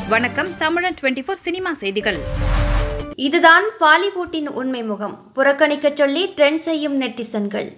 வணக்கம் தமிழன் twenty four cinema செய்திகள் இதுதான் பாலிவுட்டின் உண்மை முகம் புறக்கணிக்கச் சொல்லி ட்ரெண்ட் செய்யும் நெட்டிசன்கள்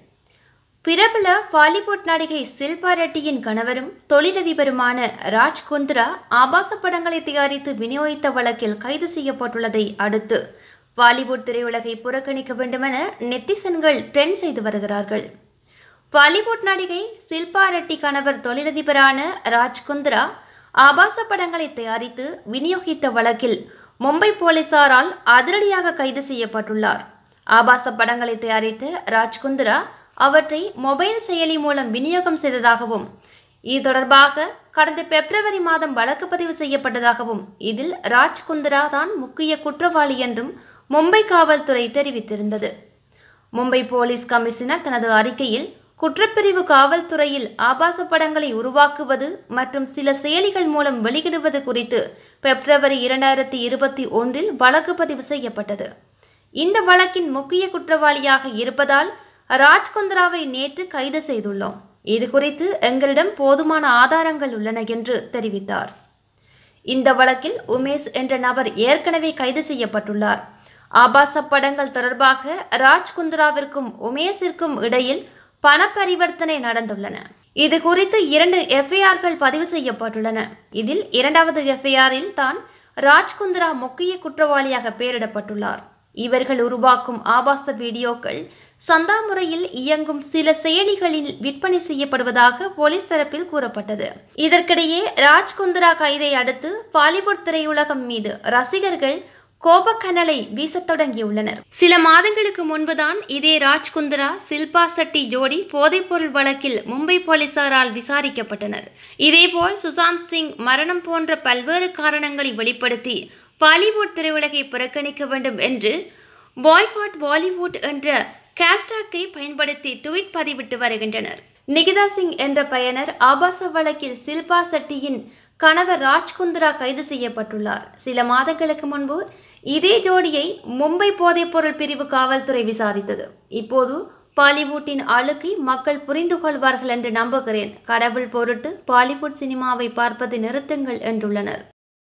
பிரபல பாலிவுட் நடிகை சில்பா ரெட்டியின் கணவரும் தொழிலதிபருமான ராஜ் குந்த்ரா ஆபாச படங்களை தயாரித்து விநியோகித்த வழக்கில் கைது செய்யப்பட்டுள்ளதை அடுத்து பாலிவுட் திரையுலகை புறக்கணிக்க வேண்டுமென நெட்டிசன்கள் ட்ரெண்ட் செய்து வருகிறார்கள் பாலிவுட் நடிகை சில்பா ரெட்டி கணவர் தொழிலதிபரான ராஜ் குந்த்ரா ஆபாச படங்களை தயாரித்து விநியோகித்த வழக்கில் மும்பை போலீசாரால் அதிரடியாக கைது செய்யப்பட்டுள்ளார் ஆபாச படங்களை தயாரித்த ராஜ் குந்த்ரா அவற்றை மொபைல் செயலி மூலம் விநியோகம் செய்ததாகவும் இது தொடர்பாக கடந்த பிப்ரவரி மாதம் வழக்கு பதிவு செய்யப்பட்டதாகவும் இதில் ராஜ் குந்த்ரா தான் முக்கிய குற்றவாளி என்றும் மும்பை காவல்துறை தெரிவித்திருந்தது மும்பை போலீஸ் கமிஷனர் தனது அறிக்கையில் குற்றப்பிரிவு காவல்துறையில் ஆபாச படங்களை உருவாக்குவது மற்றும் சில செயலிகள் மூலம் வெளியிடுவது குறித்து பிப்ரவரி இரண்டாயிரத்தி இருபத்தி ஒன்றில் வழக்கு பதிவு செய்யப்பட்டது இந்த வழக்கின் முக்கிய குற்றவாளியாக இருப்பதால் ராஜ்குந்த்ராவை நேற்று கைது செய்துள்ளோம் இது குறித்து எங்களிடம் போதுமான ஆதாரங்கள் உள்ளன என்று தெரிவித்தார் இந்த வழக்கில் உமேஷ் என்ற நபர் ஏற்கனவே கைது செய்யப்பட்டுள்ளார் ஆபாச படங்கள் தொடர்பாக ராஜ் குந்த்ராவிற்கும் உமேஷிற்கும் இடையில் பண பரிவர்த்தனை நடந்துள்ளன இது குறித்து இரண்டு எஃப்ஐஆர்கள் பதிவு செய்யப்பட்டுள்ளன இதில் இரண்டாவது எஃப்ஐஆரில் தான் ராஜ் குந்த்ரா முக்கிய குற்றவாளியாக பெயரிடப்பட்டுள்ளார் இவர்கள் உருவாக்கும் ஆபாச வீடியோக்கள் சந்தா முறையில் இயங்கும் சில செயலிகளில் விற்பனை செய்யப்படுவதாக போலீஸ் தரப்பில் கூறப்பட்டது இதற்கிடையே ராஜ் குந்த்ரா கைதை அடுத்து பாலிவுட் திரையுலகம் மீது ரசிகர்கள் கோபக்கனலை வீசத் தொடங்கியுள்ளனர் சில மாதங்களுக்கு முன்புதான் இதே ராஜ்குந்த்ரா சில்பா செட்டி ஜோடி போதைப்பொருள் வழக்கில் மும்பை போலீசாரால் விசாரிக்கப்பட்டனர் இதேபோல் சுசாந்த் சிங் மரணம் போன்ற பல்வேறு காரணங்களை வெளிப்படுத்தி பாலிவுட் திரையுலகை புறக்கணிக்க வேண்டும் என்று பாய்காட் பாலிவுட் என்ற கேஸ்டாக்கை பயன்படுத்தி ட்வீட் பதிவிட்டு வருகின்றனர் நிகிதா சிங் என்ற பயனர் ஆபாச வழக்கில் சில்பா செட்டியின் கணவர் ராஜ்குந்த்ரா கைது செய்யப்பட்டுள்ளார் சில மாதங்களுக்கு முன்பு இதே ஜோடியை மும்பை போதைப்பொருள் பிரிவு காவல்துறை விசாரித்தது இப்போது பாலிவுட்டின் அழுக்கை மக்கள் புரிந்து கொள்வார்கள் என்று நம்புகிறேன் கடவுள் பொருட்டு பாலிவுட் சினிமாவை பார்ப்பதை நிறுத்துங்கள் என்றுள்ளனர்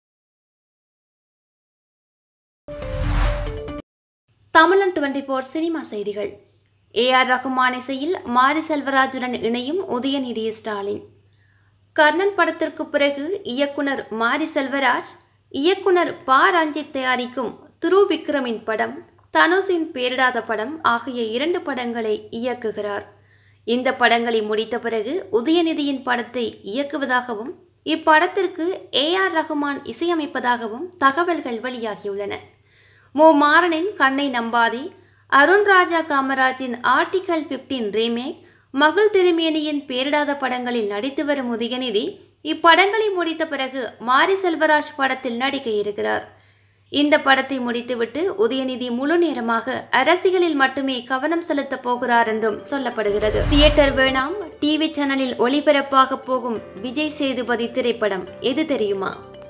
தமிழன் டுவெண்டி ஃபோர் சினிமா செய்திகள் ஏ ஆர் ரகுமான் இசையில் மாரி செல்வராஜுடன் இணையும் உதயநிதி ஸ்டாலின் கர்ணன் படத்திற்கு பிறகு இயக்குனர் மாரி செல்வராஜ் இயக்குனர் ப ரஞ்சித் தயாரிக்கும் திரு விக்ரமின் படம் தனுஷின் பேரிடாத படம் ஆகிய இரண்டு படங்களை இயக்குகிறார் இந்த படங்களை முடித்த பிறகு உதயநிதியின் படத்தை இயக்குவதாகவும் இப்படத்திற்கு ஏ ஆர் ரகுமான் இசையமைப்பதாகவும் தகவல்கள் வெளியாகியுள்ளன மு மாறனின் கண்ணை நம்பாதே அருண் ராஜா காமராஜின் ஆர்டிகல் பிப்டீன் ரீமேக் மகள் திருமேனியின் பேரிடாத படங்களில் நடித்து வரும் உதயநிதி இப்படங்களை முடித்த பிறகு மாரி செல்வராஜ் படத்தில் நடிக்க இருக்கிறார் இந்த படத்தை முடித்துவிட்டு உதயநிதி முழு நேரமாக அரசியலில் மட்டுமே கவனம் செலுத்தப் போகிறார் என்றும் சொல்லப்படுகிறது தியேட்டர் வேணாம் டிவி சேனலில் ஒளிபரப்பாக போகும் விஜய் சேதுபதி திரைப்படம் எது தெரியுமா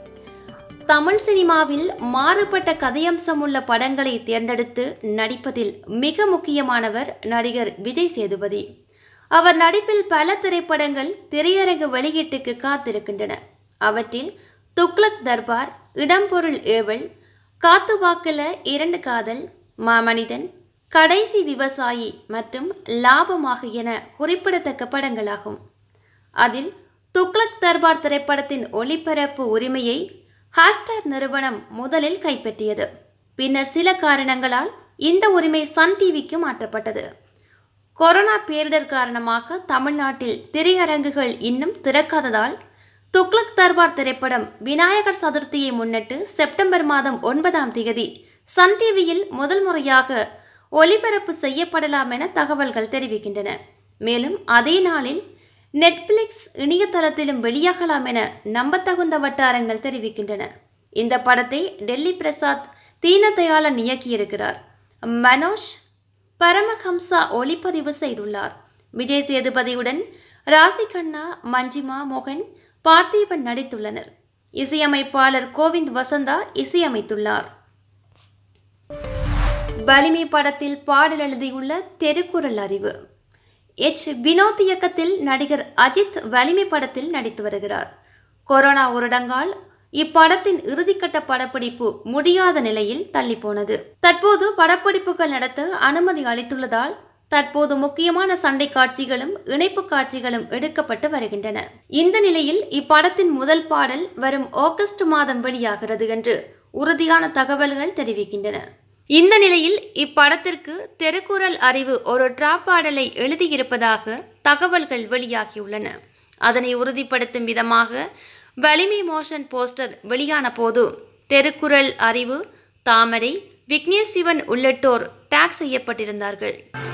தமிழ் சினிமாவில் மாறுபட்ட கதையம்சம் உள்ள படங்களை தேர்ந்தெடுத்து நடிப்பதில் மிக முக்கியமானவர் நடிகர் விஜய் சேதுபதி அவர் நடிப்பில் பல திரைப்படங்கள் திரையரங்கு வெளியீட்டுக்கு காத்திருக்கின்றன அவற்றில் துக்ளக் தர்பார் இடம்பொருள் ஏவல் காத்து வாக்குல இரண்டு காதல் மாமனிதன் கடைசி விவசாயி மற்றும் லாபமாக என குறிப்பிடத்தக்க படங்களாகும் அதில் துக்ளக் தர்பார் திரைப்படத்தின் ஒளிபரப்பு உரிமையை ஹாஸ்டார் நிறுவனம் முதலில் கைப்பற்றியது பின்னர் சில காரணங்களால் இந்த உரிமை சன் டிவிக்கு மாற்றப்பட்டது கொரோனா பேரிடர் காரணமாக தமிழ்நாட்டில் திரையரங்குகள் இன்னும் திறக்காததால் துக்ளக் தர்பார் திரைப்படம் விநாயகர் சதுர்த்தியை முன்னிட்டு செப்டம்பர் மாதம் ஒன்பதாம் தேதி சன் டிவியில் முதல் முறையாக ஒளிபரப்பு செய்யப்படலாம் என தகவல்கள் தெரிவிக்கின்றன மேலும் அதே நாளில் நெட்ஃபிளிக்ஸ் இணையதளத்திலும் வெளியாகலாம் என நம்பத்தகுந்த வட்டாரங்கள் தெரிவிக்கின்றன இந்த படத்தை டெல்லி பிரசாத் தீனதயாளன் இயக்கியிருக்கிறார் மனோஜ் பரமஹம்சா ஒளிப்பதிவு செய்துள்ளார் விஜய் சேதுபதியுடன் ராசி கண்ணா மஞ்சிமா மோகன் பார்த்திபன் நடித்துள்ளனர் இசையமைப்பாளர் கோவிந்த் வசந்தா இசையமைத்துள்ளார் வலிமை படத்தில் பாடல் எழுதியுள்ள தெருக்குறள் அறிவு எச் வினோத் இயக்கத்தில் நடிகர் அஜித் வலிமை படத்தில் நடித்து வருகிறார் கொரோனா ஊரடங்கால் இப்படத்தின் இறுதிக்கட்ட படப்பிடிப்பு முடியாத நிலையில் தள்ளி போனது தற்போது படப்பிடிப்புகள் நடத்த அனுமதி அளித்துள்ளதால் தற்போது முக்கியமான சண்டை காட்சிகளும் இணைப்பு காட்சிகளும் எடுக்கப்பட்டு வருகின்றன இந்த நிலையில் இப்படத்தின் முதல் பாடல் வரும் ஆகஸ்ட் மாதம் வெளியாகிறது என்று உறுதியான தகவல்கள் தெரிவிக்கின்றன இந்த நிலையில் இப்படத்திற்கு தெருக்குறள் அறிவு ஒரு டிராப் பாடலை எழுதியிருப்பதாக தகவல்கள் வெளியாகியுள்ளன அதனை உறுதிப்படுத்தும் விதமாக வலிமை மோஷன் போஸ்டர் வெளியான போது தெருக்குறள் அறிவு தாமரை விக்னேஷ் சிவன் உள்ளிட்டோர் டேக் செய்யப்பட்டிருந்தார்கள்